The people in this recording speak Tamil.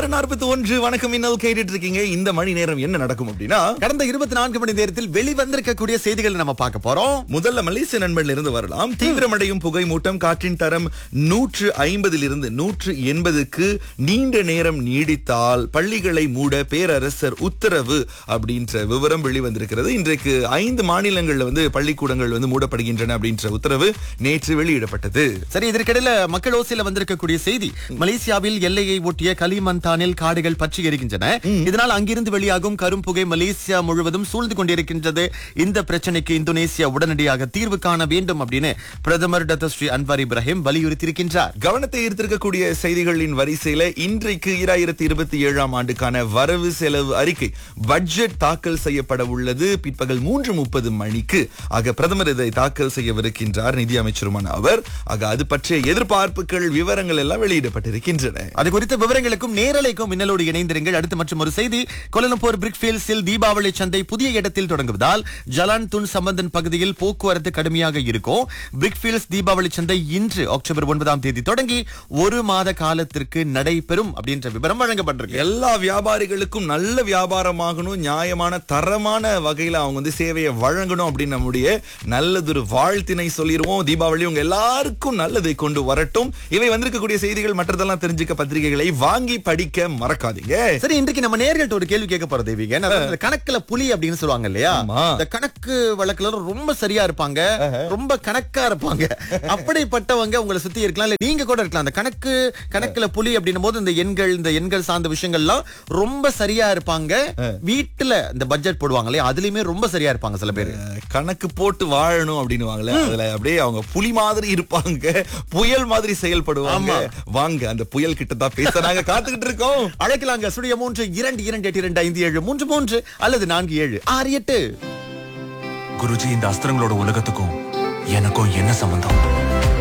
ஆறு நாற்பத்தி ஒன்று வணக்கம் இன்னல் கேட்டுட்டு இருக்கீங்க இந்த மணி நேரம் என்ன நடக்கும் அப்படின்னா கடந்த இருபத்தி நான்கு மணி நேரத்தில் வெளிவந்திருக்கக்கூடிய செய்திகளை நம்ம பார்க்க போறோம் முதல்ல மலேசிய நண்பன்ல இருந்து வரலாம் தீவிரமடையும் புகை மூட்டம் காற்றின் தரம் நூற்று ஐம்பதில் இருந்து நூற்று எண்பதுக்கு நீண்ட நேரம் நீடித்தால் பள்ளிகளை மூட பேரரசர் உத்தரவு அப்படின்ற விவரம் வெளிவந்திருக்கிறது இன்றைக்கு ஐந்து மாநிலங்கள்ல வந்து பள்ளிக்கூடங்கள் வந்து மூடப்படுகின்றன அப்படின்ற உத்தரவு நேற்று வெளியிடப்பட்டது சரி இதற்கிடையில மக்கள் ஓசையில வந்திருக்கக்கூடிய செய்தி மலேசியாவில் எல்லையை ஒட்டிய கலிமந்தானில் காடுகள் பற்றி எரிகின்றன இதனால் அங்கிருந்து வெளியாகும் கரும்புகை மலேசியா முழுவதும் சூழ்ந்து கொண்டிருக்கின்றது இந்த பிரச்சனைக்கு இந்தோனேசியா உடனடியாக தீர்வு காண வேண்டும் அப்படின்னு பிரதமர் டாக்டர் ஸ்ரீ அன்வார் இப்ராஹிம் வலியுறுத்தியிருக்கின்றார் கவனத்தை ஈர்த்திருக்கக்கூடிய செய்திகளின் வரிசையில இன்றைக்கு இராயிரத்தி இருபத்தி ஏழாம் ஆண்டுக்கான வரவு செலவு அறிக்கை பட்ஜெட் தாக்கல் செய்யப்பட உள்ளது பிற்பகல் மூன்று முப்பது மணிக்கு ஆக பிரதமர் இதை தாக்கல் செய்யவிருக்கின்றார் நிதி அமைச்சருமான அவர் ஆக அது பற்றிய எதிர்பார்ப்புகள் விவரங்கள் எல்லாம் வெளியிடப்பட்டிருக்கின்றன அது குறித்த விவரங்களுக்கும் நேரலைக்கும் மின்னலோடு இணைந்திருங்கள் அடுத்து மற்றும் ஒரு செய்தி கொலலம்பூர் பிரிக்ஃபீல்ட்ஸில் தீபாவளி சந்தை புதிய இடத்தில் தொடங்குவதால் ஜலான் துன் சம்பந்தன் பகுதியில் போக்குவரத்து கடுமையாக இருக்கும் பிரிக்ஃபீல்ட்ஸ் தீபாவளி சந்தை இன்று அக்டோபர் ஒன்பதாம் தேதி தொடங்கி ஒரு மாத காலத்திற்கு நடைபெறும் அப்படின்ற விவரம் வழங்கப்பட்டிருக்கு எல்லா வியாபாரிகளுக்கும் நல்ல வியாபாரமாகணும் நியாயமான தரமான வகையில அவங்க வந்து சேவையை வழங்கணும் அப்படின்னு நம்முடைய நல்லதொரு வாழ்த்தினை சொல்லிடுவோம் தீபாவளி உங்க எல்லாருக்கும் நல்லதை கொண்டு வரட்டும் இவை வந்திருக்கக்கூடிய செய்திகள் மற்றதெல்லாம் தெரிஞ்சுக்க பத்திரிகைகளை வாங்கி படிக்க மறக்காதீங்க சரி இன்றைக்கு நம்ம நேர்கள்ட்ட ஒரு கேள்வி கேட்க போறோம் தேவிக அதாவது இந்த கணக்குல புலி அப்படின்னு சொல்லுவாங்க இல்லையா ஆமா. இந்த கணக்கு வழக்குல ரொம்ப சரியா இருப்பாங்க ரொம்ப கணக்கா இருப்பாங்க அப்படிப்பட்டவங்க உங்களை சுத்தி இருக்கலாம் இல்ல நீங்க கூட இருக்கலாம் அந்த கணக்கு கணக்குல புலி அப்படின்னும் போது இந்த எண்கள் இந்த எண்கள் சார்ந்த விஷயங்கள்லாம் ரொம்ப சரியா இருப்பாங்க வீட்டுல இந்த பட்ஜெட் போடுவாங்க இல்லையா அதுலயுமே ரொம்ப சரியா இருப்பாங்க சில பேர் கணக்கு போட்டு வாழணும் அப்படின்னு அதுல அப்படியே அவங்க புலி மாதிரி இருப்பாங்க புயல் மாதிரி செயல்படுவாங்க வாங்க அந்த புயல் கிட்ட தான் பேச நாங்க காத்துக்கிட்டு இருக்கோம் அழைக்கலாங்க சுழிய மூன்று இரண்டு இரண்டு எட்டு இரண்டு ஐந்து ஏழு மூன்று மூன்று அல்லது நான்கு ஏழு ஆறு எட்டு குருஜி இந்த அஸ்திரங்களோட உலகத்துக்கும் எனக்கும் என்ன சம்பந்தம்